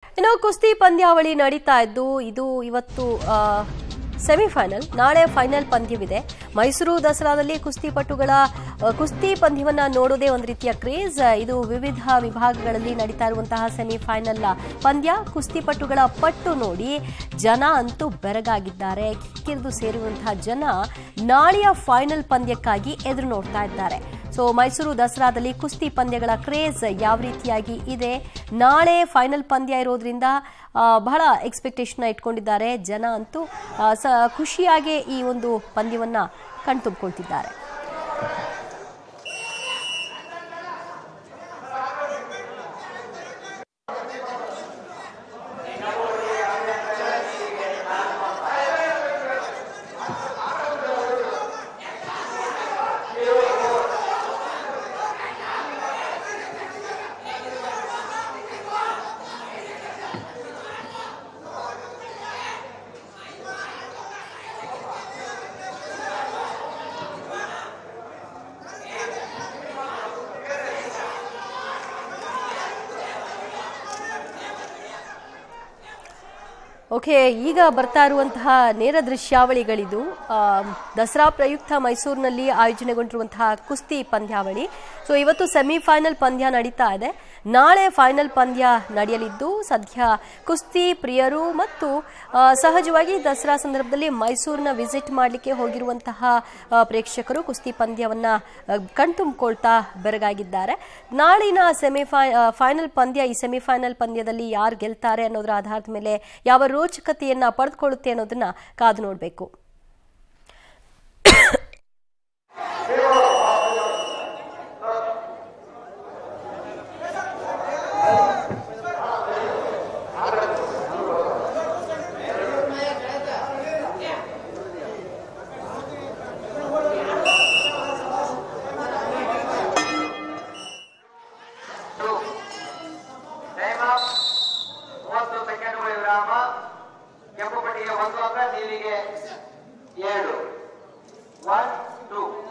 ಇನ್ನು ಕುಸ್ತಿ ಪಂದ್ಯಾವಳಿ ನಡೀತಾ ಇದ್ದು ಇದು ಇವತ್ತು ಸೆಮಿಫೈನಲ್ ನಾಳೆ ಫೈನಲ್ ಪಂದ್ಯವಿದೆ ಮೈಸೂರು ದಸರಾದಲ್ಲಿ ಕುಸ್ತಿಪಟುಗಳ ಆ, ಕುಸ್ತಿ ಪಂದ್ಯವನ್ನ ನೋಡೋದೇ ಒಂದು ರೀತಿಯ ಕ್ರೇಜ್ ಇದು ವಿವಿಧ ವಿಭಾಗಗಳಲ್ಲಿ ನಡೀತಾ ಇರುವಂತಹ ಸೆಮಿಫೈನಲ್ ಪಂದ್ಯ ಕುಸ್ತಿಪಟುಗಳ ಪಟ್ಟು ನೋಡಿ ಜನ ಅಂತೂ ಬೆರಗಾಗಿದ್ದಾರೆ ಕಿರಿದು ಸೇರುವಂತಹ ಜನ ನಾಳೆಯ ಫೈನಲ್ ಪಂದ್ಯಕ್ಕಾಗಿ ಎದುರು ನೋಡ್ತಾ ಇದ್ದಾರೆ ಸೊ ಮೈಸೂರು ದಸರಾದಲ್ಲಿ ಕುಸ್ತಿ ಪಂದ್ಯಗಳ ಕ್ರೇಜ್ ಯಾವ ರೀತಿಯಾಗಿ ಇದೆ ನಾಳೆ ಫೈನಲ್ ಪಂದ್ಯ ಇರೋದ್ರಿಂದ ಆ, ಬಹಳ ಎಕ್ಸ್ಪೆಕ್ಟೇಷನ್ ಇಟ್ಕೊಂಡಿದ್ದಾರೆ ಜನ ಅಂತೂ ಆ, ಸ ಖುಷಿಯಾಗಿ ಈ ಒಂದು ಪಂದ್ಯವನ್ನ ಕಣ್ತುಂಬಿಕೊಳ್ತಿದ್ದಾರೆ ಓಕೆ ಈಗ ಬರ್ತಾ ಇರುವಂತಹ ನೇರ ದೃಶ್ಯಾವಳಿಗಳಿದು ಆ, ದಸರಾ ಪ್ರಯುಕ್ತ ಮೈಸೂರಿನಲ್ಲಿ ಆಯೋಜನೆಗೊಂಡಿರುವಂತಹ ಕುಸ್ತಿ ಪಂದ್ಯಾವಳಿ ಸೊ ಇವತ್ತು ಸೆಮಿಫೈನಲ್ ಪಂದ್ಯ ನಡೀತಾ ಇದೆ ನಾಳೆ ಫೈನಲ್ ಪಂದ್ಯ ನಡೆಯಲಿದ್ದು ಸದ್ಯ ಕುಸ್ತಿ ಪ್ರಿಯರು ಮತ್ತು ಆ, ಸಹಜವಾಗಿ ದಸರಾ ಸಂದರ್ಭದಲ್ಲಿ ಮೈಸೂರಿನ ವಿಸಿಟ್ ಮಾಡಲಿಕ್ಕೆ ಹೋಗಿರುವಂತಹ ಆ, ಪ್ರೇಕ್ಷಕರು ಕುಸ್ತಿ ಪಂದ್ಯವನ್ನ ಆ, ಕಣ್ತುಂಬಿಕೊಳ್ತಾ ಬೆರಗಾಗಿದ್ದಾರೆ ನಾಳಿನ ಸೆಮಿಫೈ ಆ, ಫೈನಲ್ ಪಂದ್ಯ ಈ ಸೆಮಿಫೈನಲ್ ಪಂದ್ಯದಲ್ಲಿ ಯಾರು ಗೆಲ್ತಾರೆ ಅನ್ನೋದರ ಆಧಾರದ ಮೇಲೆ ಯಾವ ರೋಚಕತೆಯನ್ನ ಪಡೆದುಕೊಳ್ಳುತ್ತೆ ಅನ್ನೋದನ್ನ ಕಾದು ನೋಡಬೇಕು ಟೈಮ್ ಆಫ್ ಮೂವತ್ತು ಸೆಕೆಂಡ್ಗಳು ವಿರಾಮ ಕೆಂಪು ಪಟ್ಟಿಗೆ ಒಂದು ಅಂಕ ನೀಲಿಗೆ ಏಳು ಒನ್ ಟೂ